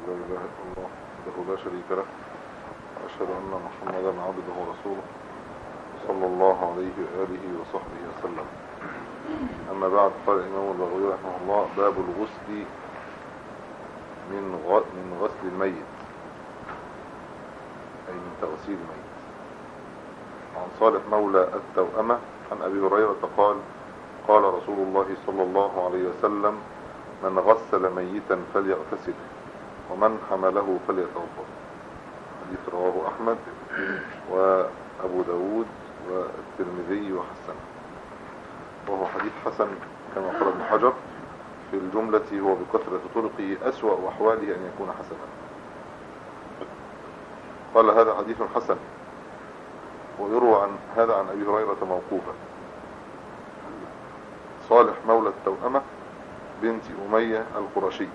لا إله إلا الله وحده لا شريك له وأشهد أن محمدا عبده ورسوله صلى الله عليه وآله وصحبه وسلم أما بعد قال الإمام البغوي رحمه الله باب الغسل من من غسل الميت أي من تغسيل الميت عن صالح مولى التوأمة عن أبي هريرة قال قال رسول الله صلى الله عليه وسلم من غسل ميتا فليغتسل ومن حمله فليتوضا حديث رواه أحمد وأبو داود والترمذي وحسن وهو حديث حسن كما قال ابن حجر في الجملة هو بكثرة طرقه أسوأ أحواله أن يكون حسنا قال هذا حديث حسن ويروى عن هذا عن أبي هريرة موقوفا صالح مولى التوأمة بنت أمية القرشي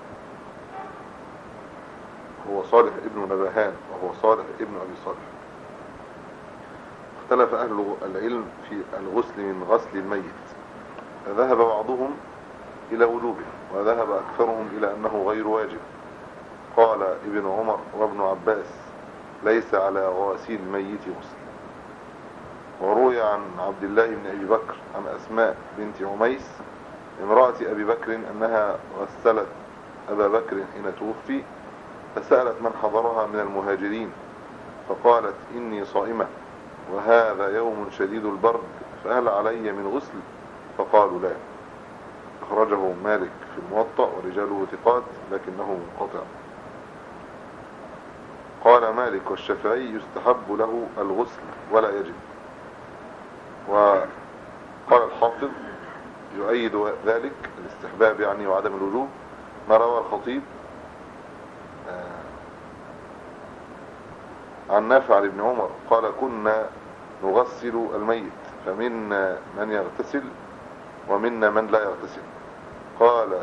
هو صالح ابن نبهان وهو صالح ابن أبي صالح اختلف أهل العلم في الغسل من غسل الميت فذهب بعضهم إلى وجوبه وذهب أكثرهم إلى أنه غير واجب قال ابن عمر وابن عباس ليس على غاسيل الميت غسل وروي عن عبد الله بن أبي بكر عن أسماء بنت عميس امرأة أبي بكر أنها غسلت أبا بكر حين توفي فسألت من حضرها من المهاجرين فقالت إني صائمة وهذا يوم شديد البرد فهل علي من غسل فقالوا لا أخرجه مالك في الموطأ ورجاله ثقات لكنه منقطع قال مالك والشافعي يستحب له الغسل ولا يجب وقال الحافظ يؤيد ذلك الاستحباب يعني وعدم الوجوب ما روى الخطيب عن نافع عن ابن عمر قال كنا نغسل الميت فمنا من يغتسل ومنا من لا يغتسل قال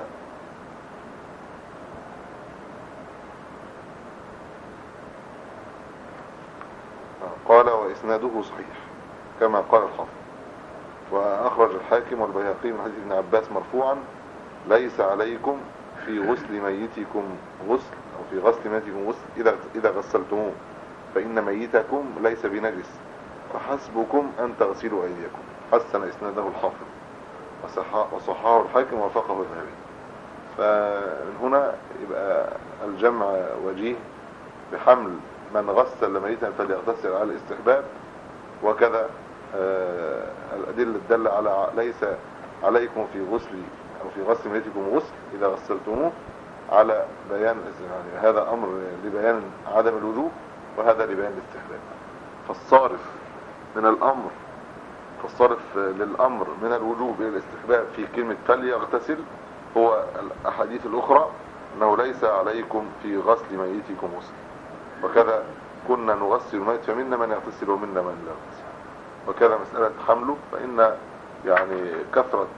قال وإسناده صحيح كما قال الحافظ وأخرج الحاكم والبيهقي من حديث ابن عباس مرفوعا ليس عليكم في غسل ميتكم غسل أو في غسل ميتكم غسل إذا, إذا غسلتموه فإن ميتكم ليس بنجس فحسبكم أن تغسلوا أيديكم حسن إسناده الحافظ وصححه الحاكم وفقه الذهبي فمن هنا يبقى الجمع وجيه بحمل من غسل ميتا فليغتسل على الاستحباب وكذا الأدلة الدالة على ليس عليكم في غسل أو في غسل ميتكم غسل إذا غسلتموه على بيان يعني هذا أمر لبيان عدم الوجوب وهذا لبيان الاستحباب فالصارف من الأمر فالصارف للأمر من الوجوب إلى الاستحباب في كلمة فليغتسل هو الأحاديث الأخرى أنه ليس عليكم في غسل ميتكم غسل وكذا كنا نغسل الميت فمنا من يغتسل ومنا من لا يغتسل وكذا مسألة حمله فإن يعني كثرة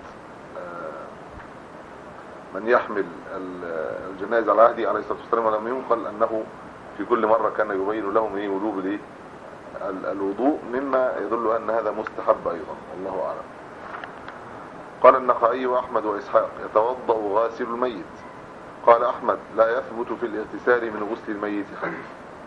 من يحمل الجنائز على عهده عليه الصلاة والسلام ولم ينقل أنه في كل مرة كان يبين لهم ايه وجوب الايه الوضوء مما يدل أن هذا مستحب أيضا والله أعلم قال النخعي وأحمد وإسحاق يتوضأ غاسل الميت قال أحمد لا يثبت في الاغتسال من غسل الميت حديث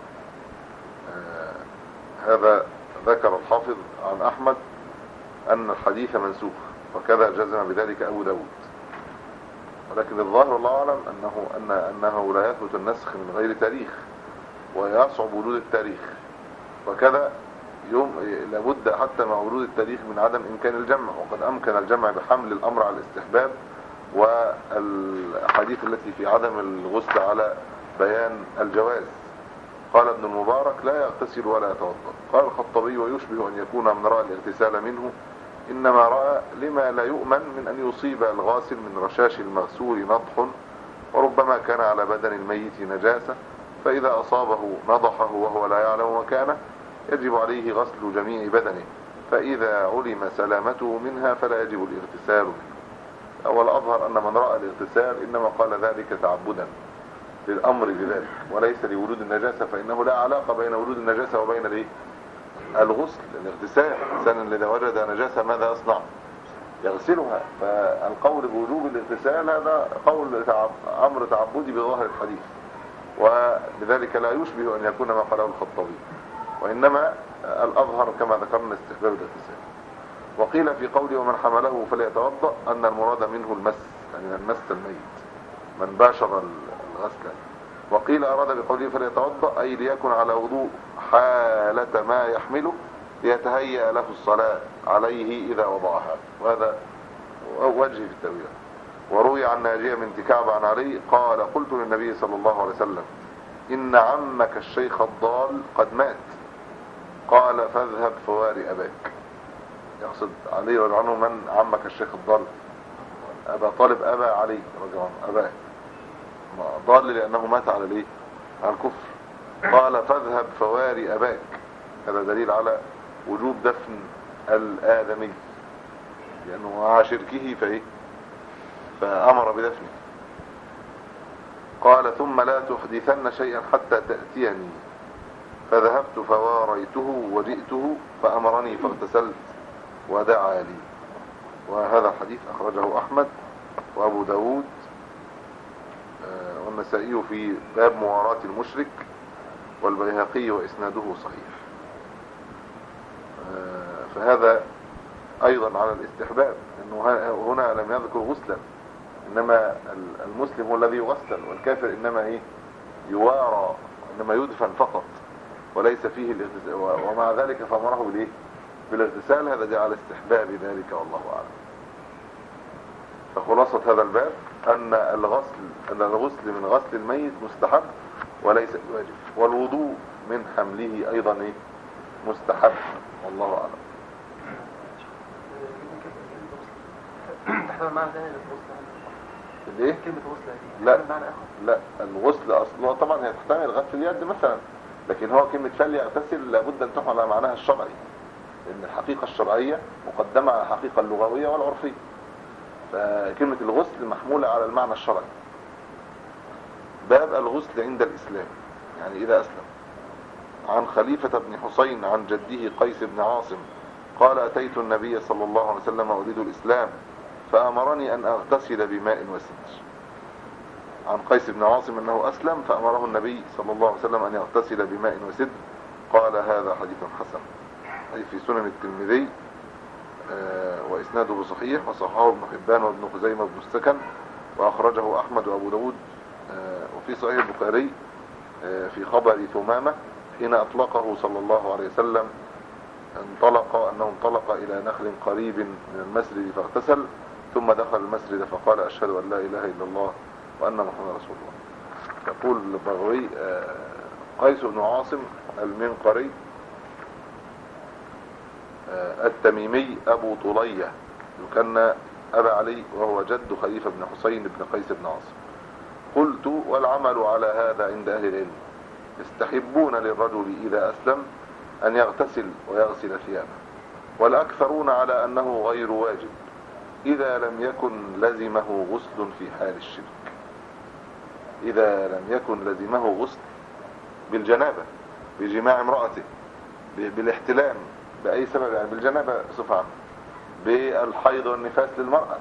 آه هذا ذكر الحافظ عن أحمد أن الحديث منسوخ وكذا جزم بذلك أبو داود ولكن الظاهر والله أعلم أنه, أن أنه لا يثبت النسخ من غير تاريخ ويصعب وجود التاريخ وكذا يوم لابد حتى مع وجود التاريخ من عدم إمكان الجمع وقد أمكن الجمع بحمل الأمر على الاستحباب والحديث التي في عدم الغسل على بيان الجواز قال ابن المبارك لا يغتسل ولا يتوضا قال الخطبي ويشبه أن يكون من رأى الاغتسال منه إنما رأى لما لا يؤمن من أن يصيب الغاسل من رشاش المغسول نضح وربما كان على بدن الميت نجاسة فإذا أصابه نضحه وهو لا يعلم مكانه يجب عليه غسل جميع بدنه فإذا علم سلامته منها فلا يجب الاغتسال منه أول أظهر أن من رأى الاغتسال إنما قال ذلك تعبدا للأمر بذلك وليس لوجود النجاسة فإنه لا علاقة بين وجود النجاسة وبين الايه الغسل الاغتسال الإنسان إذا وجد نجاسة ماذا يصنع يغسلها فالقول بوجوب الاغتسال هذا قول تعب... أمر تعبدي بظاهر الحديث ولذلك لا يشبه أن يكون ما قاله الخطابي وإنما الأظهر كما ذكرنا استحباب الاغتسال وقيل في قوله ومن حمله فليتوضأ أن المراد منه المس يعني المس الميت من باشر الغسل وقيل أراد بقوله فليتوضأ أي ليكن على وضوء حالة ما يحمله ليتهيأ له الصلاة عليه إذا وضعها وهذا وجه في التأويل وروي عن ناجية من كعب عن علي قال قلت للنبي صلى الله عليه وسلم إن عمك الشيخ الضال قد مات قال فاذهب فواري أباك يقصد علي رضي عنه من عمك الشيخ الضال أبا طالب أبا علي رضي عنه أباه ضال لأنه مات على ليه على الكفر قال فاذهب فواري أباك هذا دليل على وجوب دفن الآدمي لأنه مع شركه فإيه فأمر بدفنه قال ثم لا تحدثن شيئا حتى تأتيني فذهبت فواريته وجئته فأمرني فاغتسلت ودعا لي وهذا الحديث أخرجه أحمد وأبو داود آه، والنسائي في باب مواراة المشرك والبيهقي وإسناده صحيح آه، فهذا أيضا على الاستحباب أنه هنا لم يذكر غسلا إنما المسلم هو الذي يغسل والكافر إنما إيه يوارى إنما يدفن فقط وليس فيه الاغتسال ومع ذلك فأمره بالإيه بالاغتسال هذا جاء على استحباب ذلك والله أعلم فخلاصة هذا الباب أن الغسل أن الغسل من غسل الميت مستحب وليس واجب والوضوء من حمله أيضا إيه مستحب والله أعلم تحتمل معنى ثاني ليه؟ كلمة غسل لا لا الغسل اصلا طبعا هي تحتمل غسل اليد مثلا لكن هو كلمة فليغتسل لابد ان تحمل على معناها الشرعي لان الحقيقة الشرعية مقدمة على الحقيقة اللغوية والعرفية فكلمة الغسل محمولة على المعنى الشرعي باب الغسل عند الاسلام يعني اذا اسلم عن خليفة بن حسين عن جده قيس بن عاصم قال اتيت النبي صلى الله عليه وسلم اريد الاسلام فأمرني أن أغتسل بماء وسدر عن قيس بن عاصم أنه أسلم فأمره النبي صلى الله عليه وسلم أن يغتسل بماء وسدر قال هذا حديث حسن أي في سنن الترمذي آه، وإسناده صحيح وصححه ابن حبان وابن خزيمة وابن السكن وأخرجه أحمد وأبو داود آه، وفي صحيح البخاري آه، في خبر ثمامة حين أطلقه صلى الله عليه وسلم انطلق أنه انطلق إلى نخل قريب من المسجد فاغتسل ثم دخل المسجد فقال أشهد أن لا إله إلا الله وأن محمد رسول الله يقول البغوي آه، قيس بن عاصم المنقري آه، التميمي أبو طلية يكن أبا علي وهو جد خليفة بن حسين بن قيس بن عاصم قلت والعمل على هذا عند أهل العلم يستحبون للرجل إذا أسلم أن يغتسل ويغسل ثيابه والأكثرون على أنه غير واجب إذا لم يكن لزمه غسل في حال الشرك إذا لم يكن لزمه غسل بالجنابة بجماع امرأته بالاحتلام بأي سبب يعني بالجنابة بصفة عامة بالحيض والنفاس للمرأة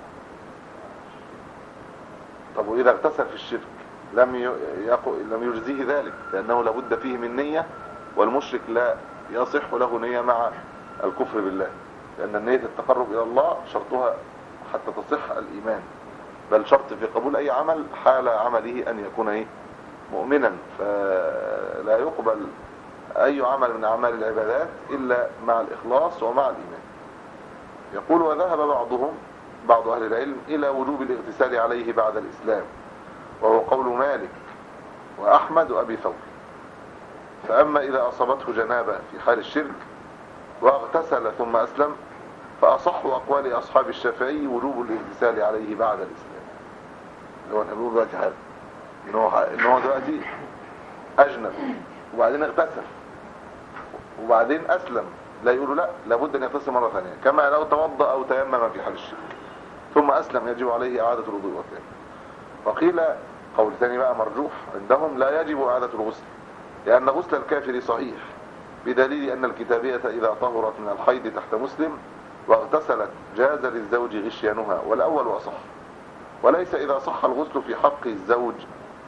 طب وإذا اغتسل في الشرك لم لم يجزيه ذلك لأنه لابد فيه من نية والمشرك لا يصح له نية مع الكفر بالله لأن النية التقرب إلى الله شرطها حتى تصح الإيمان بل شرط في قبول أي عمل حال عمله أن يكون إيه مؤمنا فلا يقبل أي عمل من أعمال العبادات إلا مع الإخلاص ومع الإيمان يقول وذهب بعضهم بعض أهل العلم إلى وجوب الاغتسال عليه بعد الإسلام وهو قول مالك وأحمد وأبي ثور فأما إذا أصابته جنابة في حال الشرك واغتسل ثم أسلم فأصح أقوال أصحاب الشافعي وجوب الاغتسال عليه بعد الإسلام اللي هو نقول دلوقتي حاجة إن هو, إن هو دلوقتي أجنب وبعدين اغتسل وبعدين أسلم لا يقولوا لا لابد أن يغتسل مرة ثانية كما لو توضأ أو تيمم في حال الشرك ثم أسلم يجب عليه إعادة الوضوء والتيمم وقيل قول ثاني بقى مرجوح عندهم لا يجب إعادة الغسل لأن غسل الكافر صحيح بدليل أن الكتابية إذا طهرت من الحيض تحت مسلم واغتسلت جاز للزوج غشيانها والأول أصح وليس إذا صح الغسل في حق الزوج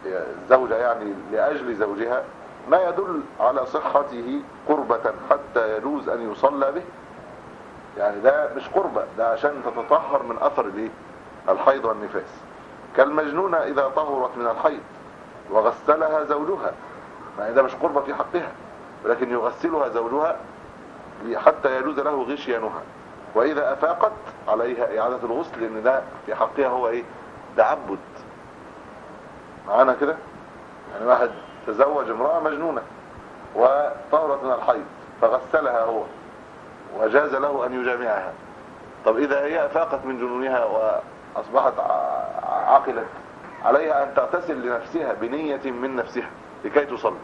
الزوجة يعني لأجل زوجها ما يدل على صحته قربة حتى يجوز أن يصلى به يعني ده مش قربة ده عشان تتطهر من أثر الايه الحيض والنفاس كالمجنونة إذا طهرت من الحيض وغسلها زوجها يعني ده مش قربة في حقها ولكن يغسلها زوجها حتى يجوز له غشيانها وإذا أفاقت عليها إعادة الغسل لأن ده في حقها هو إيه تعبد معانا كده يعني واحد تزوج امرأة مجنونة وطهرت من الحيض فغسلها هو وجاز له أن يجامعها طب إذا هي أفاقت من جنونها وأصبحت عاقلة عليها أن تغتسل لنفسها بنية من نفسها لكي تصلي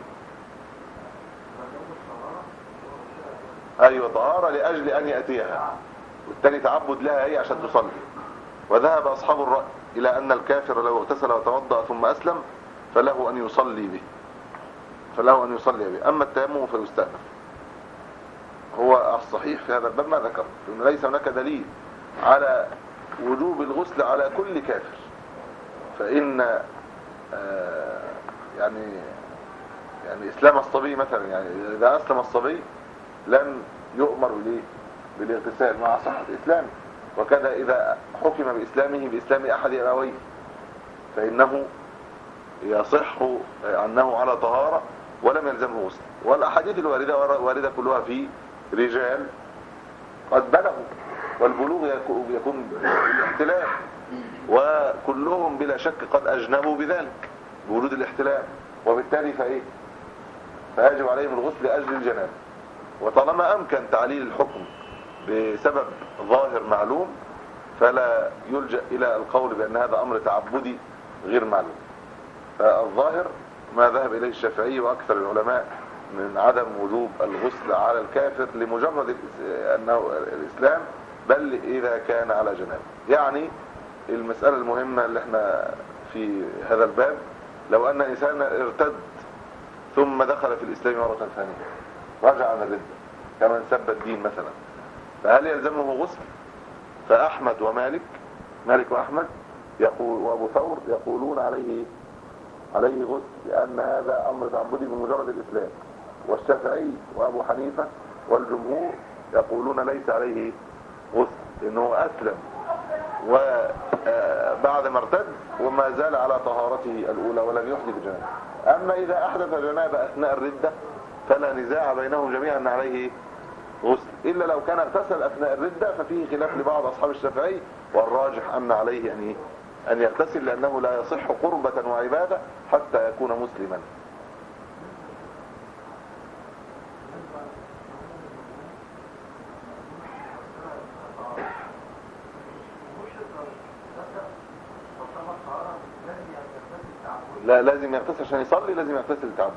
أيوة طهارة لأجل أن يأتيها والتاني تعبد لها هي عشان تصلي وذهب أصحاب الرأي إلى أن الكافر لو اغتسل وتوضأ ثم أسلم فله أن يصلي به فله أن يصلي به أما التيمم فيستأنف هو الصحيح في هذا الباب ما ذكر أنه ليس هناك دليل على وجوب الغسل على كل كافر فإن آه يعني يعني إسلام الصبي مثلا يعني إذا أسلم الصبي لم يؤمر به بالاغتسال مع صحة إسلامه وكذا إذا حكم بإسلامه بإسلام أحد أبويه فإنه يصح أنه على طهارة ولم يلزمه غسل والأحاديث الواردة واردة كلها في رجال قد بلغوا والبلوغ يكون بالاحتلام وكلهم بلا شك قد أجنبوا بذلك بوجود الاحتلام وبالتالي فإيه فيجب عليهم الغسل لأجل الجناب وطالما أمكن تعليل الحكم بسبب ظاهر معلوم فلا يلجأ إلى القول بأن هذا أمر تعبدي غير معلوم فالظاهر ما ذهب إليه الشافعي وأكثر العلماء من عدم وجوب الغسل على الكافر لمجرد أنه الإسلام بل إذا كان على جناب يعني المسألة المهمة اللي احنا في هذا الباب لو أن إنسان ارتد ثم دخل في الإسلام مرة ثانية رجع عن الردة كمن سب الدين مثلا فهل يلزمه غسل فأحمد ومالك مالك وأحمد يقول وأبو ثور يقولون عليه عليه غسل لأن هذا أمر تعبدي بمجرد الإسلام والشافعي وأبو حنيفة والجمهور يقولون ليس عليه غسل لأنه أسلم وبعد ما ارتد وما زال على طهارته الأولى ولم يحدث جنابه أما إذا أحدث جنابه أثناء الردة فلا نزاع بينهم جميعا أن عليه غسل إلا لو كان اغتسل أثناء الردة ففيه خلاف لبعض أصحاب الشافعي والراجح أن عليه أن, أن يغتسل لأنه لا يصح قربة وعبادة حتى يكون مسلما لا لازم يغتسل عشان يصلي لازم يغتسل للتعبد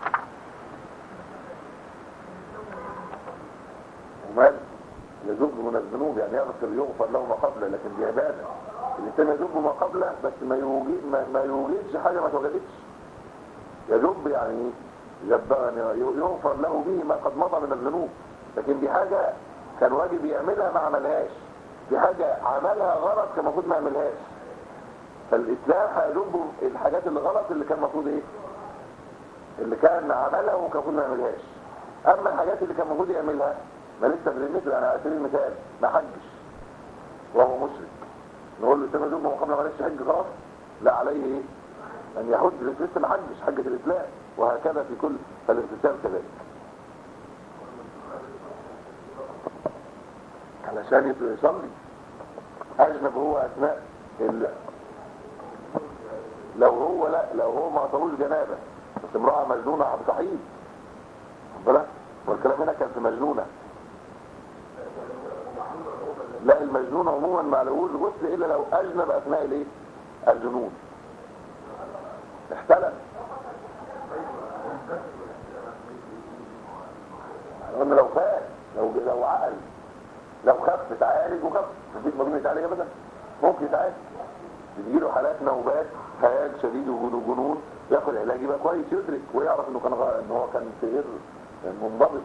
ومال يذب من الذنوب يعني يغفر يغفر له ما قبله لكن دي عباده الانسان يذب ما قبله بس ما يوجد ما, ما يوجدش حاجه ما توجدتش يذب يعني يعني يغفر له به ما قد مضى من الذنوب لكن دي حاجه كان واجب يعملها ما عملهاش دي حاجه عملها غلط كان المفروض ما يعملهاش فالاسلام هيذب الحاجات اللي غلط اللي كان المفروض ايه اللي كان عملها وكان المفروض ما يعملهاش اما الحاجات اللي كان المفروض يعملها ما لسه بالمثل انا على سبيل المثال ما حجش وهو مشرك نقول له سنه ما قبل ما لسه حج خلاص لا عليه ايه ان يحج لسه ما حجش حجه الاسلام وهكذا في كل فالابتسام كذلك علشان يصلي اجنب هو اثناء ال... لو هو لا لو هو ما طولش جنابه بس امراه مجنونه بتحيض بالك والكلام هنا كان في مجنونه لا المجنون عموما ما لهوش غسل الا لو اجنب اثناء الايه الجنون احتلم قلنا لو فات لو لو عقل لو خف تعالج وخف مفيش مجنون يتعالج ابدا ممكن يتعالج بتجيله حالات نوبات خيال شديد وجود جنون ياخد علاج يبقى كويس يدرك ويعرف انه كان غ... ان هو كان في غير منضبط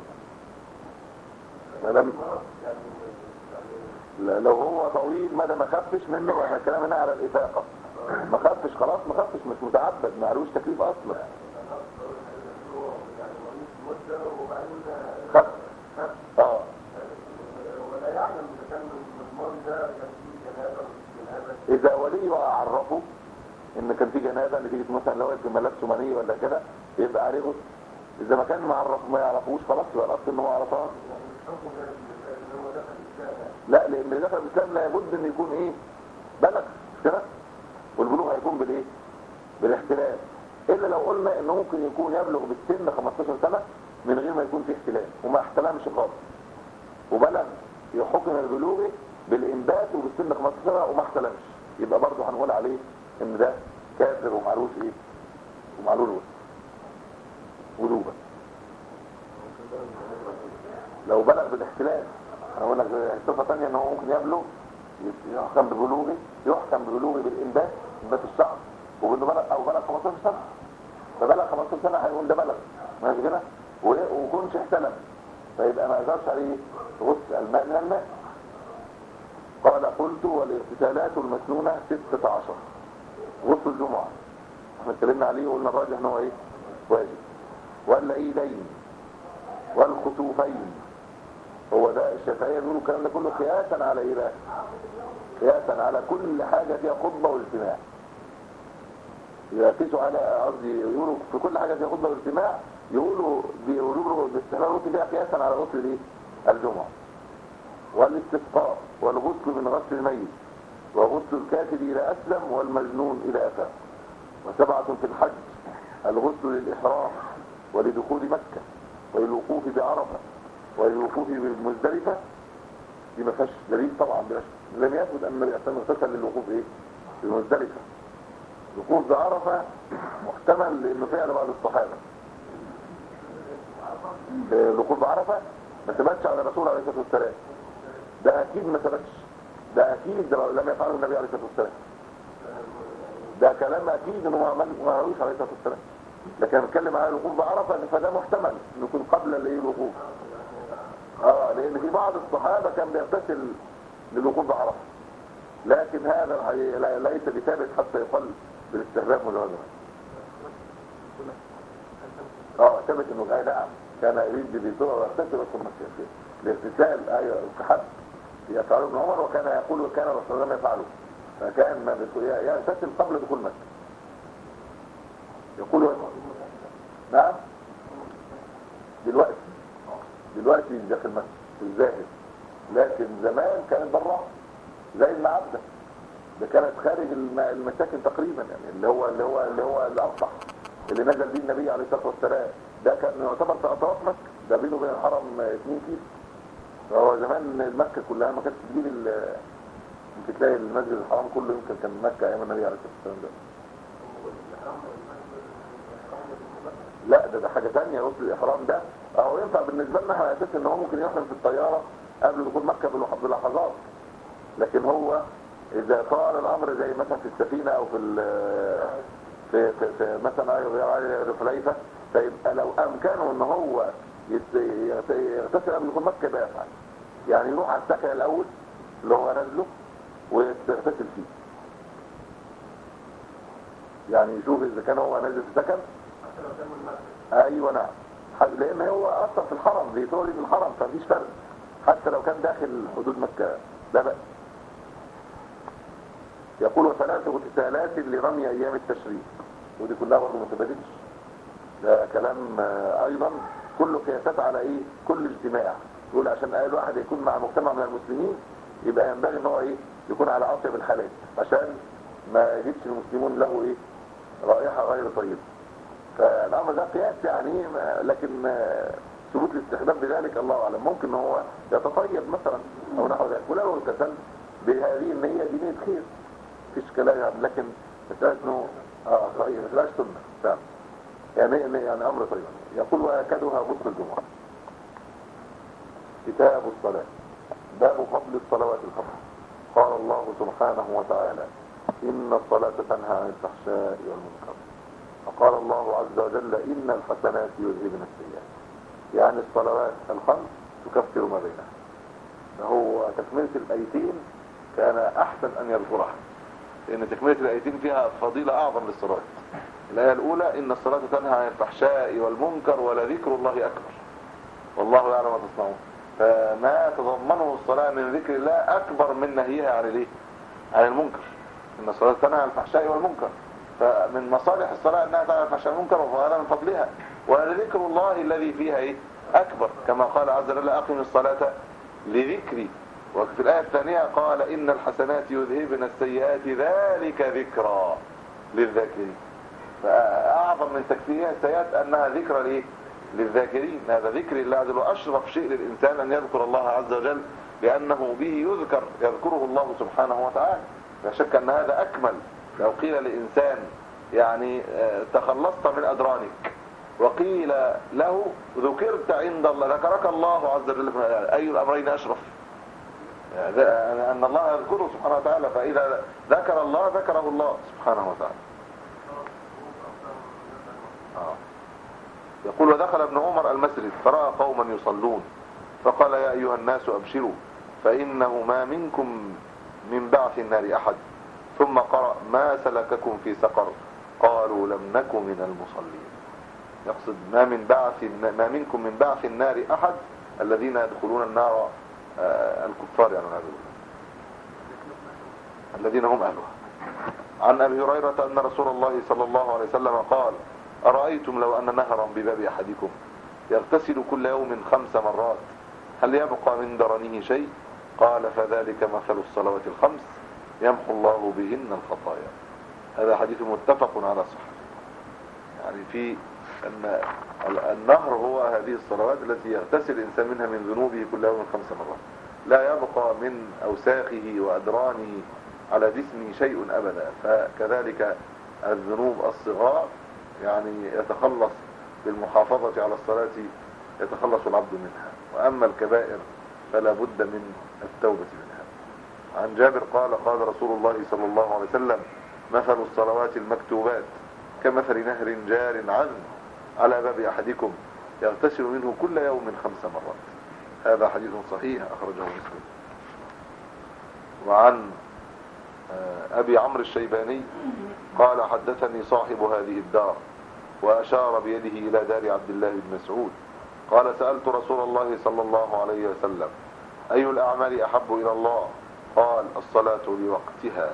ما دام لو هو طويل مدى ما خفش منه احنا الكلام هنا على الإفاقة ما خفش خلاص ما خفش مش متعبد ما علوش تكليف اصلا خف اه اذا ولي عرفه ان كان في جنازه نتيجه مثلا لو في ملابسه منيه ولا كده يبقى عليه غسل اذا ما كان ما عرف ما يعرفوش خلاص يبقى الاصل ان هو عرفها لا لان اللي دخل الاسلام لابد ان يكون ايه بلغ مش كده والبلوغ هيكون بالايه بالاحتلال الا لو قلنا انه ممكن يكون يبلغ بالسن 15 سنه من غير ما يكون فيه احتلال وما احتلمش خالص وبلغ يحكم البلوغ بالانبات وبالسن 15 سنه وما احتلمش يبقى برضه هنقول عليه ان ده كافر ومعلوش ايه ومعلوش وجوبا لو بلغ بالاحتلال انا اقول لك صفه ثانيه ان هو ممكن يبلغ يحكم ببلوغه يحكم ببلوغه بالانبات انبات الشعر وانه بلغ او بلغ 15 سنه فبلغ 15 سنه هيقول ده بلغ ماشي كده ويكونش احتلم فيبقى ما يقدرش عليه غسل الماء من الماء قال قلت والاغتسالات المسنونه 16 غسل الجمعه احنا اتكلمنا عليه وقلنا الراجح ان هو ايه واجب والعيدين والخسوفين هو ده الشافعيه بيقولوا الكلام ده كله قياسا على ايه بقى قياسا على كل حاجه فيها خطبه واجتماع يقيسوا على قصدي يقولوا في كل حاجه فيها خطبه واجتماع يقولوا بيقولوا باستحلال الغسل فيها قياسا على غسل الايه الجمعه والاستسقاء والغسل من غسل الميت وغسل الكافر الى اسلم والمجنون الى افاق وسبعه في الحج الغسل للاحرام ولدخول مكه وللوقوف بعرفه وللوقوف بمزدلفه دي ما فيهاش دليل طبعا بلاش لم يثبت ان النبي صلى الله عليه وسلم للوقوف ايه بمزدلفه الوقوف بعرفه محتمل لانه فعل بعض الصحابه الوقوف بعرفه ما ثبتش على الرسول عليه الصلاه والسلام ده اكيد ما ثبتش ده اكيد ده لم يفعله النبي عليه الصلاه والسلام ده كلام اكيد انه ما عمل ما عملوش عليه الصلاه والسلام لكن انا بتكلم على الوقوف بعرفه فده محتمل انه يكون قبل الايه الوقوف اه لان في بعض الصحابه كان بيغتسل للوقوف بعرفه لكن هذا ليس بثابت حتى يقل بالاستهلاك مجرد اه ثبت انه اي نعم كان يريد بيطلع ويغتسل ثم الاغتسال ايوه كحد يفعله ابن عمر وكان يقول وكان الرسول الله يفعله فكان ما يغتسل قبل دخول مكه يقول نعم دلوقتي دلوقتي داخل مكه الزاهد لكن زمان كانت بره زي المعبده ده كانت خارج المساكن تقريبا يعني اللي هو اللي هو اللي هو الاصح اللي نزل بيه النبي عليه الصلاه والسلام ده كان يعتبر طواف مكه ده بينه وبين الحرم 2 كيلو فهو زمان مكه كلها ما كانتش تجيب ممكن تلاقي المسجد الحرام كله يمكن كان مكه ايام النبي عليه الصلاه والسلام ده لا ده ده حاجه ثانيه غسل الاحرام ده هو ينفع بالنسبه لنا على اساس ان هو ممكن يحرم في الطياره قبل دخول مكه بلحظات لكن هو اذا طال الامر زي مثلا في السفينه او في في, في, في مثلا حليفه فيبقى لو امكانه ان هو يغتسل قبل دخول مكه يبقى يفعل يعني يروح على السكن الاول اللي هو نازله ويغتسل فيه يعني يشوف اذا كان هو نازل في سكن ايوه نعم لان هو اصلا في الحرم بيتولد في الحرم فمفيش فرق حتى لو كان داخل حدود مكه لا بأس يقول وثلاث اغتسالات لرمي ايام التشريق ودي كلها برضه ما تبادلش ده كلام ايضا كله قياسات على ايه كل اجتماع يقول عشان اي واحد يكون مع مجتمع من المسلمين يبقى ينبغي ان هو ايه يكون على اطيب الحالات عشان ما يجدش المسلمون له ايه رائحه غير طيبه فالامر ده قياس يعني لكن ثبوت الاستخدام بذلك الله اعلم ممكن ان هو يتطيب مثلا او نحو ذلك ولو اغتسل بهذه النيه دي نيه خير مفيش كلام يعني لكن مساله انه اه صحيح ما تبقاش سنه فعلا يعني يعني امر طيب يقول واكدها غسل الجمعه كتاب الصلاه باب فضل الصلوات الخمس قال الله سبحانه وتعالى ان الصلاه تنهى عن الفحشاء والمنكر فقال الله عز وجل ان الحسنات يذهبن السيئات يعني الصلوات الخمس تكفر ما بينها فهو تكمله الايتين كان احسن ان يذكرها لأن تكملة الآيتين فيها فضيلة أعظم للصلاة الآية الأولى إن الصلاة تنهى عن الفحشاء والمنكر ولذكر الله أكبر والله يعلم ما تصنعون فما تضمنه الصلاة من ذكر الله أكبر من نهيها عن الايه عن المنكر إن الصلاة تنهى عن الفحشاء والمنكر فمن مصالح الصلاة أنها تنهى عن الفحشاء والمنكر وهذا من فضلها ولذكر الله الذي فيها إيه أكبر كما قال عز وجل أقم الصلاة لذكري وفي الآية الثانية قال إن الحسنات يذهبن السيئات ذلك ذكرى للذاكرين فأعظم من تكفيرها السيئات أنها ذكرى ليه للذاكرين هذا ذكر الله عز وجل أشرف شيء للإنسان أن يذكر الله عز وجل لأنه به يذكر يذكره الله سبحانه وتعالى لا شك أن هذا أكمل لو قيل لإنسان يعني آه، تخلصت من أدرانك وقيل له ذكرت عند الله ذكرك الله عز وجل أي الأمرين أشرف يعني أن الله يذكره سبحانه وتعالى فإذا ذكر الله ذكره الله سبحانه وتعالى آه. يقول ودخل ابن عمر المسجد فرأى قوما يصلون فقال يا أيها الناس أبشروا فإنه ما منكم من بعث النار أحد ثم قرأ ما سلككم في سقر قالوا لم نك من المصلين يقصد ما من بعث ما منكم من بعث النار أحد الذين يدخلون النار آه، الكفار يعني الذين هم أهلها عن أبي هريرة أن رسول الله صلى الله عليه وسلم قال أرأيتم لو أن نهرا بباب أحدكم يغتسل كل يوم خمس مرات هل يبقى من درنه شيء قال فذلك مثل الصلوات الخمس يمحو الله بهن الخطايا هذا حديث متفق على صحته يعني في أن النهر هو هذه الصلوات التي يغتسل الإنسان منها من ذنوبه كل يوم خمس مرات لا يبقى من أوساخه وأدرانه على جسمه شيء أبدا فكذلك الذنوب الصغار يعني يتخلص بالمحافظة على الصلاة يتخلص العبد منها وأما الكبائر فلا بد من التوبة منها عن جابر قال قال رسول الله صلى الله عليه وسلم مثل الصلوات المكتوبات كمثل نهر جار عذب على باب أحدكم يغتسل منه كل يوم خمس مرات هذا حديث صحيح أخرجه مسلم وعن آه، أبي عمرو الشيباني قال حدثني صاحب هذه الدار وأشار بيده إلى دار عبد الله بن مسعود قال سألت رسول الله صلى الله عليه وسلم أي الأعمال أحب إلى الله قال الصلاة لوقتها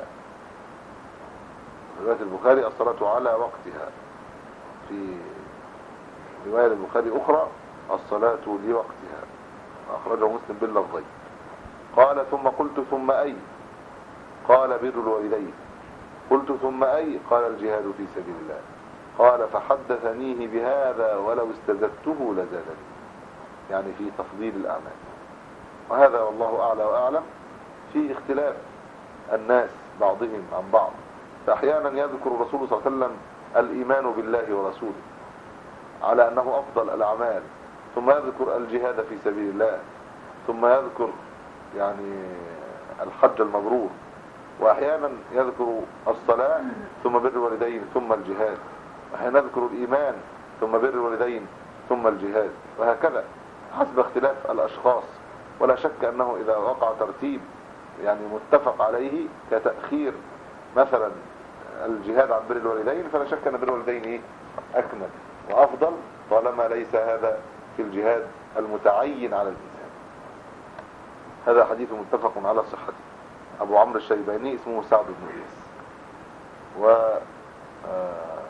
رواية البخاري الصلاة على وقتها في رواية البخاري أخرى الصلاة لوقتها أخرجه مسلم باللفظين قال ثم قلت ثم أي قال بر الوالدين قلت ثم أي قال الجهاد في سبيل الله قال فحدثنيه بهذا ولو استزدته لزادني يعني في تفضيل الأعمال وهذا والله أعلى وأعلم في اختلاف الناس بعضهم عن بعض فأحيانا يذكر الرسول صلى الله عليه وسلم الإيمان بالله ورسوله على أنه أفضل الأعمال ثم يذكر الجهاد في سبيل الله ثم يذكر يعني الحج المبرور وأحيانا يذكر الصلاة ثم بر الوالدين ثم الجهاد وأحيانا يذكر الإيمان ثم بر الوالدين ثم الجهاد وهكذا حسب اختلاف الأشخاص ولا شك أنه إذا وقع ترتيب يعني متفق عليه كتأخير مثلا الجهاد عن بر الوالدين فلا شك أن بر الوالدين إيه؟ أكمل وأفضل طالما ليس هذا في الجهاد المتعين على الإنسان هذا حديث متفق على صحته أبو عمرو الشيباني اسمه سعد بن إياس و آه،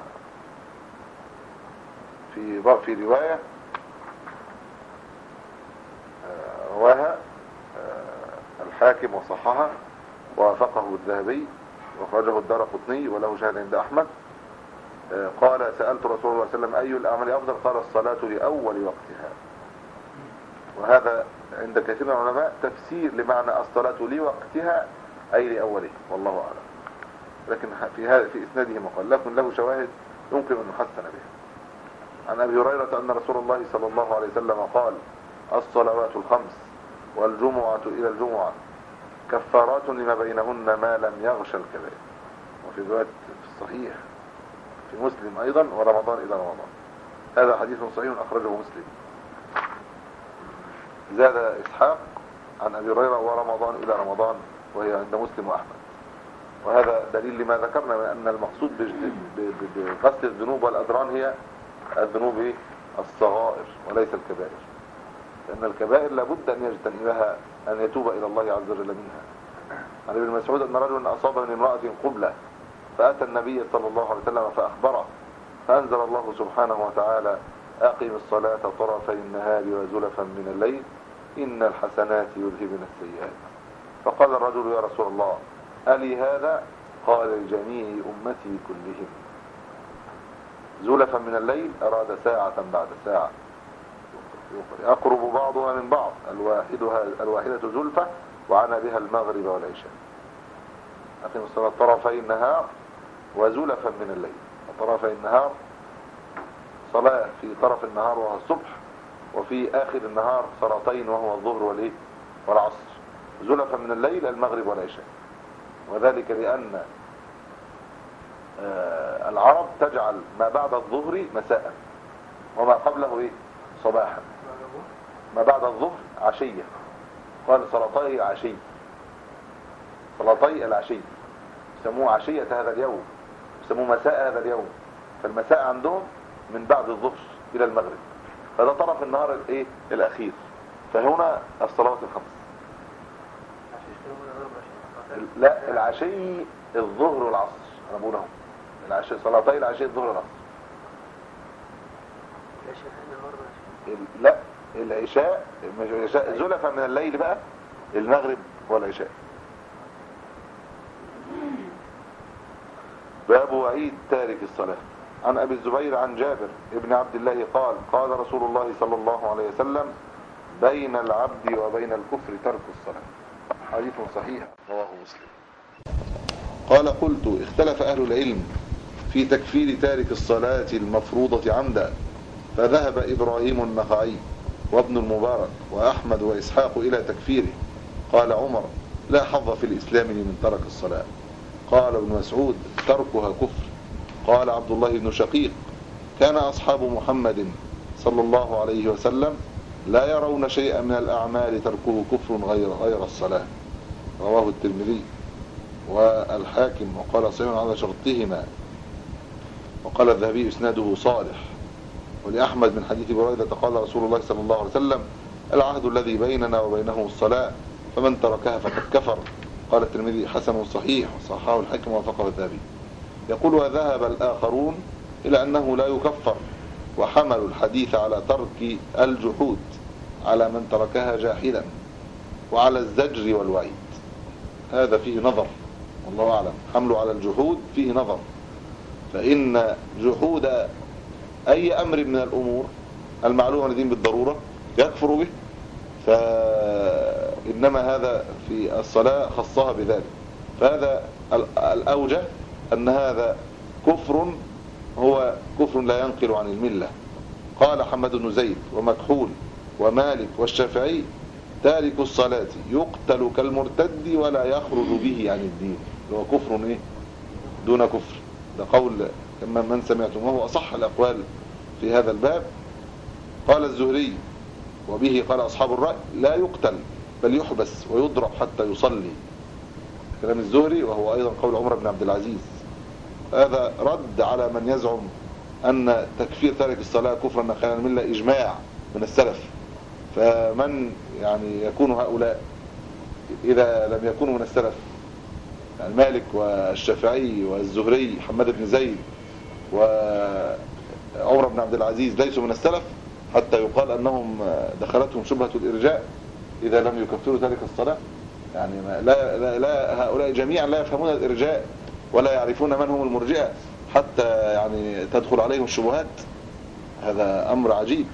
في في رواية آه، رواها آه، الحاكم وصحها ووافقه الذهبي وخرجه الدار قطني وله شاهد عند أحمد قال سألت رسول الله صلى الله عليه وسلم أي الأعمال أفضل قال الصلاة لأول وقتها وهذا عند كثير من العلماء تفسير لمعنى الصلاة لوقتها أي لأوله والله أعلم لكن في هذا في إسناده مقال لكن له شواهد يمكن أن نحسن بها عن أبي هريرة أن رسول الله صلى الله عليه وسلم قال الصلوات الخمس والجمعة إلى الجمعة كفارات لما بينهن ما لم يغش الكبائر وفي رواية في الصحيح في مسلم أيضا ورمضان إلى رمضان هذا حديث صحيح أخرجه مسلم زاد إسحاق عن أبي هريرة ورمضان إلى رمضان وهي عند مسلم وأحمد وهذا دليل لما ذكرنا من أن المقصود بجد- ب- ب- بغسل الذنوب والأدران هي الذنوب إيه؟ الصغائر وليس الكبائر لأن الكبائر لابد أن يجتنبها أن يتوب إلى الله عز وجل منها عن ابن مسعود أن رجلا أصاب من امرأة قبلة فأتى النبي صلى الله عليه وسلم فأخبره فأنزل الله سبحانه وتعالى أقم الصلاة طرفي النهار وزلفا من الليل إن الحسنات يذهبن السيئات فقال الرجل يا رسول الله ألي هذا قال لجميع أمتي كلهم زلفا من الليل أراد ساعة بعد ساعة يقرب بعضها من بعض الواحدها الواحدة زلفة وعنا بها المغرب والعشاء أقم الصلاة طرفي النهار وزلفا من الليل طرفي النهار صلاة في طرف النهار وهو الصبح وفي آخر النهار صلاتين وهو الظهر والإيه والعصر زلفا من الليل المغرب والعشاء وذلك لأن آه، العرب تجعل ما بعد الظهر مساء وما قبله إيه صباحا ما بعد الظهر عشية قال صلاتي العشي صلاتي العشي يسموه عشية هذا اليوم يسموه مساء هذا اليوم فالمساء عندهم من بعد الظهر إلى المغرب فده طرف النهار الايه الاخير فهنا الصلوات الخمس لا العشي الظهر والعصر انا بقول اهو العشي صلاتي العشي الظهر والعصر ال- لا العشاء مش العشاء زلفا من الليل بقى المغرب والعشاء باب وعيد تارك الصلاة عن أبي الزبير عن جابر ابن عبد الله قال قال رسول الله صلى الله عليه وسلم بين العبد وبين الكفر ترك الصلاة حديث صحيح رواه مسلم قال قلت اختلف أهل العلم في تكفير تارك الصلاة المفروضة عمدا فذهب إبراهيم النخعي وابن المبارك وأحمد وإسحاق إلى تكفيره قال عمر لا حظ في الإسلام لمن ترك الصلاة قال ابن مسعود تركها كفر قال عبد الله بن شقيق كان أصحاب محمد صلى الله عليه وسلم لا يرون شيئا من الأعمال تركه كفر غير غير الصلاة رواه الترمذي والحاكم وقال صحيح على شرطهما وقال الذهبي اسناده صالح ولأحمد من حديث بريدة قال رسول الله صلى الله عليه وسلم العهد الذي بيننا وبينه الصلاة فمن تركها فقد كفر قال الترمذي حسن صحيح وصححه الحاكم ووافقه الذهبي يقول وذهب الآخرون إلى أنه لا يكفر وحملوا الحديث على ترك الجحود على من تركها جاحدا وعلى الزجر والوعيد هذا فيه نظر والله أعلم حمله على الجحود فيه نظر فإن جحود أي أمر من الأمور المعلومة لدين بالضرورة يكفر به فإنما هذا في الصلاة خصها بذلك فهذا ال- الأوجه أن هذا كفر هو كفر لا ينقل عن الملة قال حمد بن زيد ومكحول ومالك والشافعي تارك الصلاة يقتل كالمرتد ولا يخرج به عن الدين اللي هو كفر ايه دون كفر ده قول كما من سمعتم وهو أصح الأقوال في هذا الباب قال الزهري وبه قال أصحاب الرأي لا يقتل بل يحبس ويضرب حتى يصلي كلام الزهري وهو أيضا قول عمر بن عبد العزيز هذا رد على من يزعم أن تكفير تارك الصلاة كفرا نقلا الملة إجماع من السلف فمن يعني يكون هؤلاء إذا لم يكونوا من السلف يعني مالك والشافعي والزهري محمد بن زيد وعمر بن عبد العزيز ليسوا من السلف حتى يقال أنهم دخلتهم شبهة الإرجاء إذا لم يكفروا تارك الصلاة يعني ما لا, لا, لا هؤلاء جميعا لا يفهمون الإرجاء ولا يعرفون من هم المرجئة حتى يعني تدخل عليهم الشبهات هذا أمر عجيب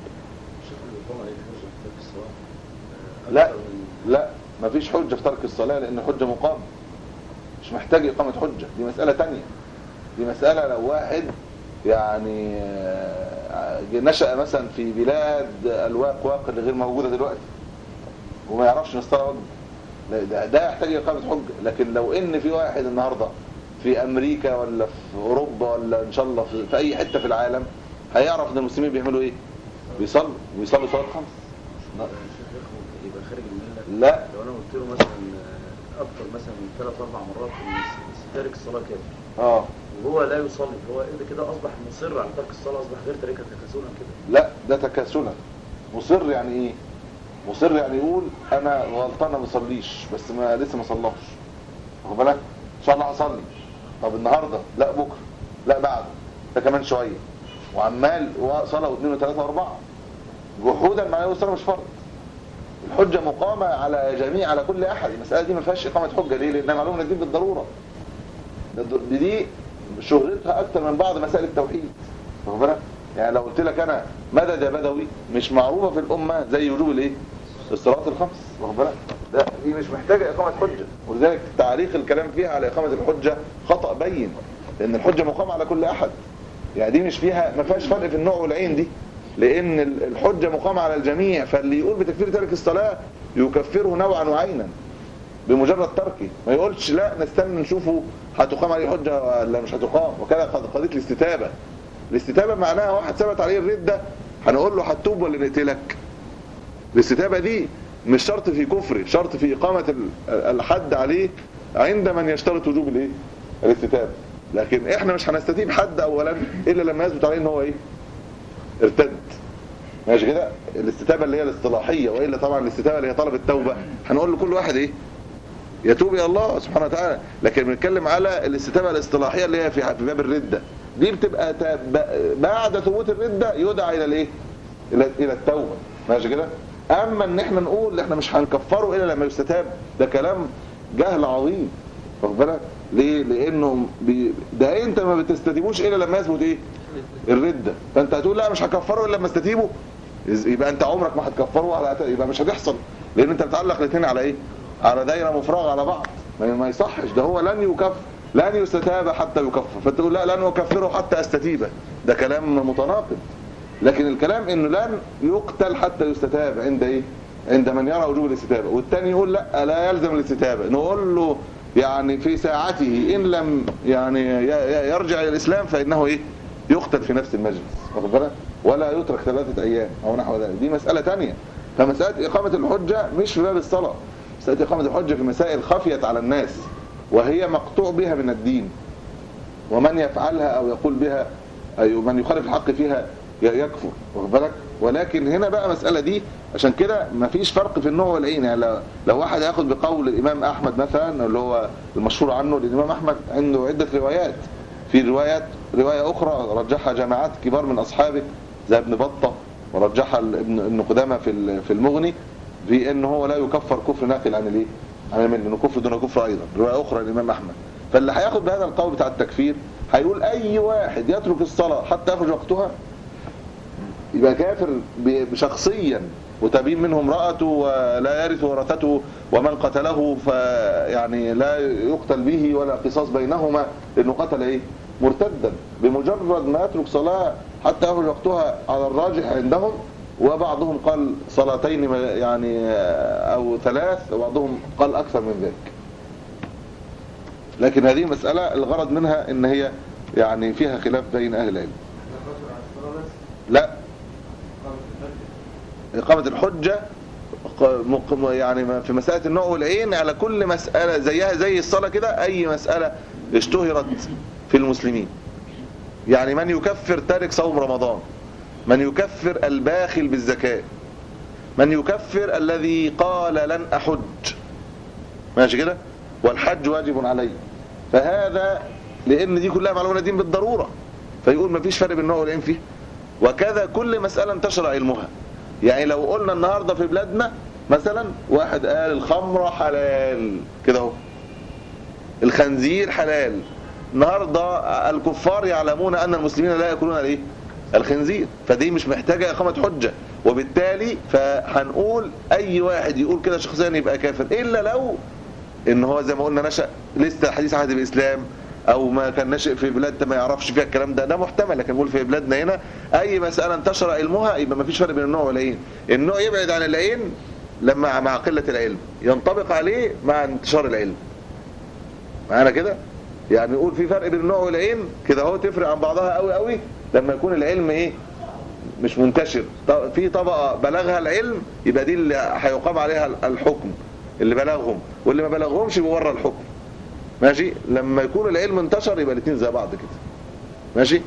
لا لا ما فيش حجة في ترك الصلاة لأن حجة مقام مش محتاج إقامة حجة دي مسألة تانية دي مسألة لو واحد يعني آه، نشأ مثلا في بلاد الواق واق اللي غير موجودة دلوقتي وما يعرفش ان الصلاة واجب لا، ده, ده يحتاج إقامة حجة لكن لو إن في واحد النهاردة في أمريكا ولا في أوروبا ولا إن شاء الله في, في أي حتة في العالم هيعرف إن المسلمين بيعملوا إيه بيصلوا ويصلوا صلاة خمس يبقى خارج المله لا لو انا قلت له مثلا اكثر مثلا من ثلاث اربع مرات ان تارك الصلاه كافر اه وهو لا يصلي هو اذا كده اصبح مصر على ترك الصلاه اصبح غير تاركها تكاسلا كده لا ده تكاسلا مصر يعني ايه مصر يعني يقول انا غلطان ما بصليش بس ما لسه ما صلاش واخد بالك ان شاء الله هصلي طب النهارده لا بكره لا بعده ده كمان شويه وعمال صلاه واثنين وثلاثه واربعه جحودا معناه الصلاه مش فرض الحجه مقامه على جميع على كل احد المساله دي ما فيهاش اقامه حجه ليه لانها معلومه من الدين بالضروره دي, دي شهرتها اكتر من بعض مسائل التوحيد واخد بالك يعني لو قلت لك انا مدد يا بدوي مش معروفه في الامه زي وجوب الايه الصلاه الخمس واخد بالك ده دي مش محتاجه اقامه حجه ولذلك تعليق الكلام فيها على اقامه الحجه خطا بين لان الحجه مقامه على كل احد يعني دي مش فيها ما فيهاش فرق في النوع والعين دي لان الحجه مقامه على الجميع فاللي يقول بتكفير ترك الصلاه يكفره نوعا وعينا بمجرد تركه ما يقولش لا نستنى نشوفه هتقام عليه حجه ولا مش هتقام وكذا قضيه الاستتابه الاستتابه معناها واحد ثبت عليه الرده هنقول له هتوب ولا نقتلك الاستتابه دي مش شرط في كفر شرط في اقامه الحد عليه عند من يشترط وجوب الايه الاستتابه لكن احنا مش هنستتيب حد اولا الا لما يثبت عليه ان هو ايه ارتد ماشي كده الاستتابه اللي هي الاصطلاحيه والا طبعا الاستتابه اللي هي طلب التوبه هنقول لكل واحد ايه يتوب الى الله سبحانه وتعالى لكن بنتكلم على الاستتابه الاصطلاحيه اللي هي في باب الرده دي بتبقى بعد ثبوت الرده يدعى الى الايه الى الى التوبه ماشي كده اما ان احنا نقول احنا مش هنكفره الا لما يستتاب ده كلام جهل عظيم واخد بالك ليه لانه بي... ده انت ما بتستتيبوش الا لما يثبت ايه الرده فانت هتقول لا مش هكفره الا لما استتيبه يبقى انت عمرك ما هتكفره على يبقى مش هتحصل لان انت بتعلق الاثنين على ايه على دايره مفرغه على بعض ما يصحش ده هو لن يكفر لن يستتاب حتى يكفر فتقول لا لن أكفره حتى أستتيبه ده كلام متناقض لكن الكلام انه لن يقتل حتى يستتاب عند ايه عند من يرى وجوب الاستتابه والتاني يقول لا لا يلزم الاستتابه نقول له يعني في ساعته ان لم يعني يرجع الى الاسلام فانه ايه يقتل في نفس المجلس واخد بالك ولا يترك ثلاثه ايام او نحو ذلك دي مساله ثانيه فمساله اقامه الحجه مش في باب الصلاه مساله اقامه الحجه في مسائل خفيت على الناس وهي مقطوع بها من الدين ومن يفعلها او يقول بها اي من يخالف الحق فيها يكفر واخد بالك ولكن هنا بقى مسألة دي عشان كده مفيش فرق في النوع والعين يعني لو, لو واحد هياخد بقول الإمام أحمد مثلا اللي هو المشهور عنه الإمام أحمد عنده عدة روايات في روايات رواية أخرى رجحها جماعات كبار من أصحابه زي ابن بطة ورجحها ابن ابن قدامة في في المغني في ان هو لا يكفر كفر ناقل عن الايه عن المله انه كفر دون كفر ايضا روايه اخرى للامام احمد فاللي هياخد بهذا القول بتاع التكفير هيقول اي واحد يترك الصلاه حتى يخرج وقتها يبقى كافر شخصيا وتبين منه امرأته ولا يرث ورثته ومن قتله فيعني لا يقتل به ولا قصاص بينهما لانه قتل ايه مرتدا بمجرد ما يترك صلاة حتى يخرج وقتها على الراجح عندهم وبعضهم قال صلاتين يعني او ثلاث وبعضهم قال اكثر من ذلك لكن هذه مسألة الغرض منها ان هي يعني فيها خلاف بين اهل العلم لا إقامة الحجة يعني في مسألة النوع والعين على كل مسألة زيها زي الصلاة كده أي مسألة اشتهرت في المسلمين يعني من يكفر تارك صوم رمضان من يكفر الباخل بالزكاة من يكفر الذي قال لن أحج ماشي كده والحج واجب علي فهذا لأن دي كلها معلومة دين بالضرورة فيقول ما فيش فرق بين النوع والعين فيه وكذا كل مسألة انتشر علمها يعني لو قلنا النهاردة في بلادنا مثلا واحد قال الخمرة حلال كده اهو الخنزير حلال النهاردة الكفار يعلمون أن المسلمين لا يأكلون الايه الخنزير فدي مش محتاجة إقامة حجة وبالتالي فهنقول أي واحد يقول كده شخصيا يبقى كافر إلا لو إن هو زي ما قلنا نشأ لسه حديث عهد الإسلام او ما كان ناشئ في بلاد ما يعرفش فيها الكلام ده ده محتمل لكن بقول في بلادنا هنا اي مسألة انتشر علمها يبقى ما فيش فرق بين النوع والعين النوع يبعد عن العين لما مع قلة العلم ينطبق عليه مع انتشار العلم معانا كده يعني نقول في فرق بين النوع والعين كده اهو تفرق عن بعضها قوي قوي لما يكون العلم ايه مش منتشر في طبقة بلغها العلم يبقى دي اللي هيقام عليها الحكم اللي بلغهم واللي ما بلغهمش يبقى بره الحكم ماشي لما يكون العلم انتشر يبقى الاثنين زي بعض كده ماشي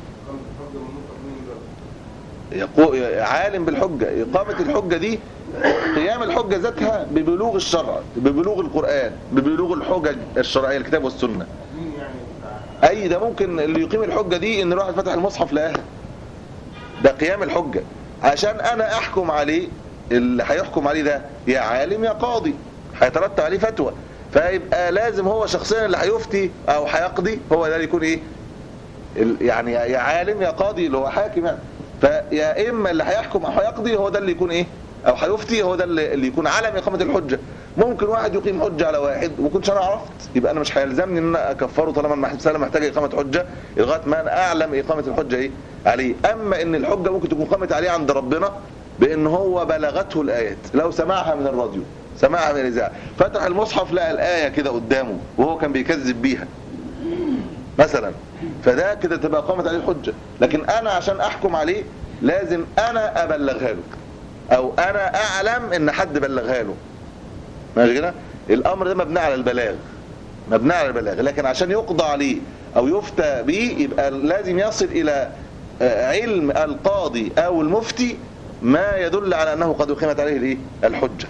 يقو... عالم بالحجة إقامة الحجة دي قيام الحجة ذاتها ببلوغ الشرع ببلوغ القرآن ببلوغ الحجج الشرعية الكتاب والسنة أي ده ممكن اللي يقيم الحجة دي إن الواحد فتح المصحف لقاها ده قيام الحجة عشان أنا أحكم عليه اللي هيحكم عليه ده يا عالم يا قاضي هيترتب عليه فتوى فيبقى لازم هو شخصيا اللي هيفتي أو هيقضي هو ده اللي يكون إيه ال- يعني يا يا عالم يا قاضي اللي هو حاكم يعني فيا اما اللي هيحكم او هيقضي هو ده اللي يكون ايه او هيفتي هو ده اللي اللي يكون علم اقامه الحجه ممكن واحد يقيم حجه على واحد وما كنتش انا عرفت يبقى انا مش هيلزمني ان انا اكفره طالما المساله محتاجه اقامه حجه لغايه ما انا اعلم اقامه الحجه ايه عليه اما ان الحجه ممكن تكون قامت عليه عند ربنا بان هو بلغته الايات لو سمعها من الراديو سمعها من الاذاعه فتح المصحف لقى الايه كده قدامه وهو كان بيكذب بيها مثلا فده كده تبقى قامت عليه الحجة لكن انا عشان احكم عليه لازم انا ابلغها له او انا اعلم ان حد بلغها له ماشي كده الامر ده مبني على البلاغ مبني على البلاغ لكن عشان يقضى عليه او يفتى به يبقى لازم يصل الى آه، علم القاضي او المفتي ما يدل على انه قد اقيمت عليه الايه الحجه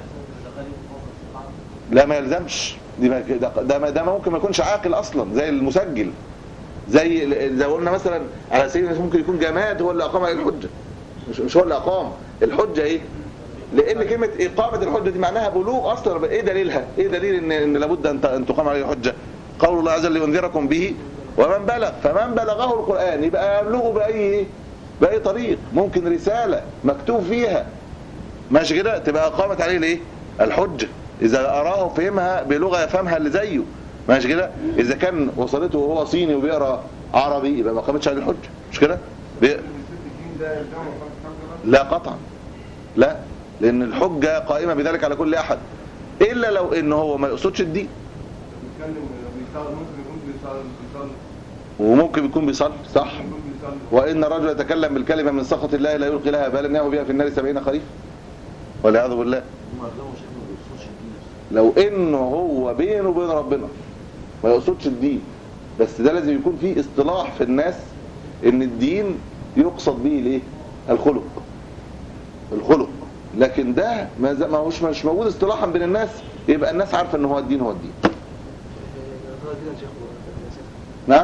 لا ما يلزمش دي ما ده ده, ما- ده ممكن ما يكونش عاقل اصلا زي المسجل زي ال- زي قلنا مثلا على سبيل المثال ممكن يكون جماد هو اللي اقام عليه الحجه مش مش هو اللي اقام الحجه ايه لان كلمه اقامه الحجه دي معناها بلوغ اصلا ايه دليلها ايه دليل ان ان لابد ان ت- ان تقام عليه الحجه قول الله عز وجل لينذركم به ومن بلغ فمن بلغه القران يبقى يبلغه باي ايه باي طريق ممكن رساله مكتوب فيها ماشي كده تبقى قامت عليه الايه الحجه اذا اراه فهمها بلغه يفهمها اللي زيه ماشي كده اذا كان وصلته وهو صيني وبيقرا عربي يبقى ما قامتش عليه الحجه مش كده بي... لا قطعا لا لان الحجه قائمه بذلك على كل احد الا لو ان هو ما يقصدش الدين وممكن يكون بيصلي صح وان الرجل يتكلم بالكلمه من سخط الله لا يلقي لها بالا ينام بها في النار سبعين خريف والعياذ بالله لو انه هو بينه وبين ربنا ما يقصدش الدين بس ده لازم يكون فيه اصطلاح في الناس ان الدين يقصد به الايه الخلق الخلق لكن ده ما ز- ما هوش مش موجود اصطلاحا بين الناس يبقى الناس عارفه ان هو الدين هو الدين نعم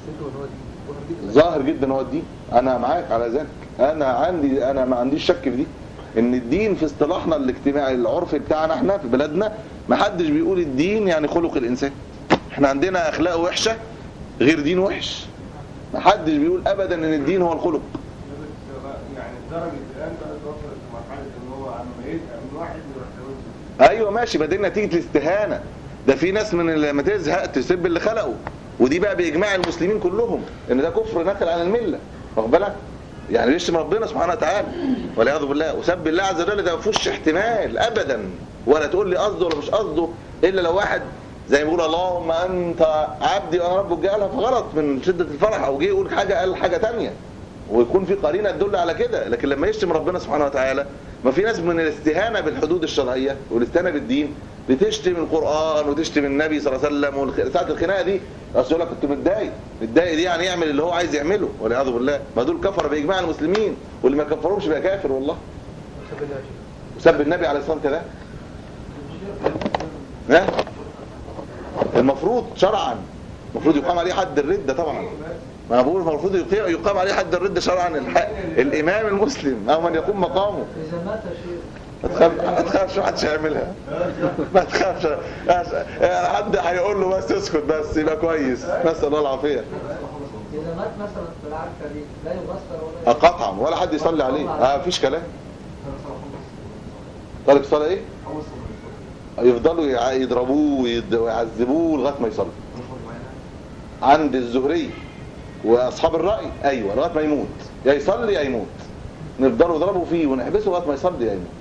ظاهر جدا هو الدين انا معاك على ذلك انا عندي انا ما عنديش شك في دي ان الدين في اصطلاحنا الاجتماعي العرفي بتاعنا احنا في بلدنا ما حدش بيقول الدين يعني خلق الانسان احنا عندنا اخلاق وحشه غير دين وحش ما حدش بيقول ابدا ان الدين هو الخلق يعني درجة الآن بقت وصلت لمرحلة إن هو عم يزهق من واحد يروح يتجوز ايوه ماشي بعدين نتيجه الاستهانه ده في ناس من لما تزهق تسب اللي خلقه ودي بقى باجماع المسلمين كلهم ان ده كفر نقل عن المله واخد بالك يعني يشتم ربنا سبحانه وتعالى والعياذ بالله وسب الله عز وجل ده ما فيهوش احتمال ابدا ولا تقول لي قصده ولا مش قصده الا لو واحد زي ما بيقول اللهم انت عبدي وانا ربك جعلها فغلط من شده الفرح او جه يقول حاجه قال حاجه تانية ويكون في قرينه تدل على كده لكن لما يشتم ربنا سبحانه وتعالى ما في ناس من الاستهانه بالحدود الشرعيه والاستهانه بالدين بتشتم القران وتشتم النبي صلى الله عليه وسلم والخ- ساعه الخناقه دي اصل يقول لك كنت متضايق متضايق دي يعني يعمل اللي هو عايز يعمله والعياذ بالله ما دول كفر باجماع المسلمين واللي ما كفرهمش بقى كافر والله وسب النبي عليه الصلاه والسلام ها المفروض شرعا المفروض يقام عليه حد الردة طبعا ما انا بقول المفروض يقيم- يقام عليه حد الردة شرعا الح- الامام المسلم او من يقوم مقامه إذا مات شيخ ما تخاف- ما تخافش محدش هيعملها ما تخافش يعني حد هيقول له بس اسكت بس يبقى كويس نسال الله العافيه إذا مات مثلا في العركة دي لا يغسل آه، ولا قطعا ولا حد يصلي عليه اه مفيش كلام طالب الصلاه ايه يفضلوا يع- يضربوه ويد- ويعذبوه لغايه ما يصلي عند الزهري واصحاب الراي ايوه لغايه ما يموت يا يصلي يا يموت نفضلوا نضربوا فيه ونحبسه لغايه ما يصلي يا يموت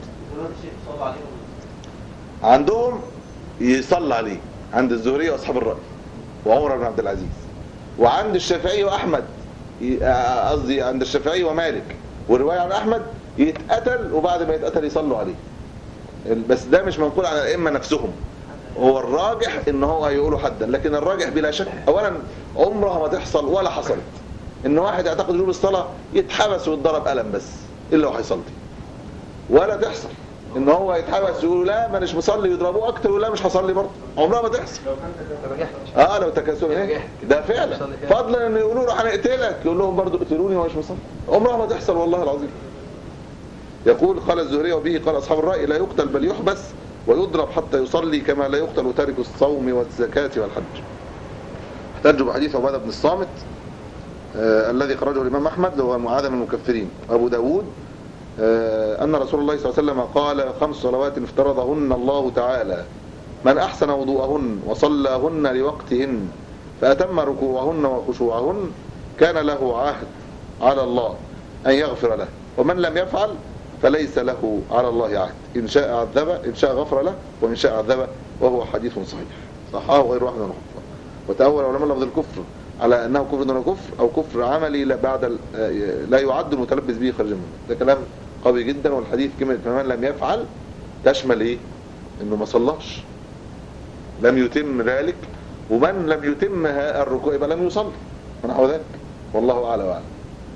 عندهم يصلى عليه عند الزهري واصحاب الراي وعمر بن عبد العزيز وعند الشافعي واحمد ي- آه، قصدي عند الشافعي ومالك والروايه عن احمد يتقتل وبعد ما يتقتل يصلوا عليه بس ده مش منقول عن الائمه نفسهم هو الراجح ان هو هيقولوا حدا لكن الراجح بلا شك اولا عمرها ما تحصل ولا حصلت ان واحد يعتقد وجوب الصلاه يتحبس ويتضرب قلم بس الا لو هيصلي ولا تحصل ان هو يتحبس ويقول لا ما مش مصلي يضربوه اكتر ولا مش هصلي برضه عمرها ما تحصل اه لو تكاسل ايه ده فعلا فضلا ان يقولوا له هنقتلك يقول لهم برضه اقتلوني ومش مصلي عمرها ما تحصل والله العظيم يقول قال الزهري وبه قال اصحاب الراي لا يقتل بل يحبس ويضرب حتى يصلي كما لا يقتل تارك الصوم والزكاه والحج احتجوا بحديث عباده بن الصامت آه الذي خرجه الامام احمد اللي هو معاذ من المكفرين وابو داود آه ان رسول الله صلى الله عليه وسلم قال خمس صلوات افترضهن الله تعالى من احسن وضوءهن وصلاهن لوقتهن فاتم ركوعهن وخشوعهن كان له عهد على الله ان يغفر له ومن لم يفعل فليس له على الله عهد إن شاء عذبه إن شاء غفر له وإن شاء عذبه وهو حديث صحيح صححه غير واحد من الحفاظ وتأول علماء لفظ الكفر على أنه كفر دون كفر أو كفر عملي لا بعد ال- آه، لا يعد المتلبس به خارج منه ده كلام قوي جدا والحديث كلمة من لم يفعل تشمل إيه؟ إنه ما صلاش لم يتم ذلك ومن لم يتم ها- الركوع يبقى لم يصلي ونحو ذلك والله أعلى وأعلم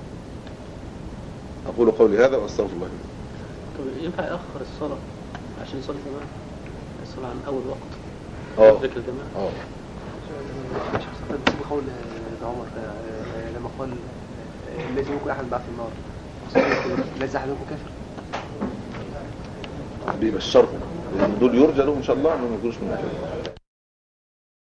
أقول قولي هذا وأستغفر الله لي. طب ينفع يأخر الصلاة عشان يصلي جماعة الصلاة عن أول وقت اه ذكر الجماعة اه بقول ابن عمر آه، لما قال آه، الذي منكم احد بعث النار ليس احد منكم كافر بيبشرهم لأن دول يرجى لهم ان شاء الله انهم ما يكونوش من الكافرين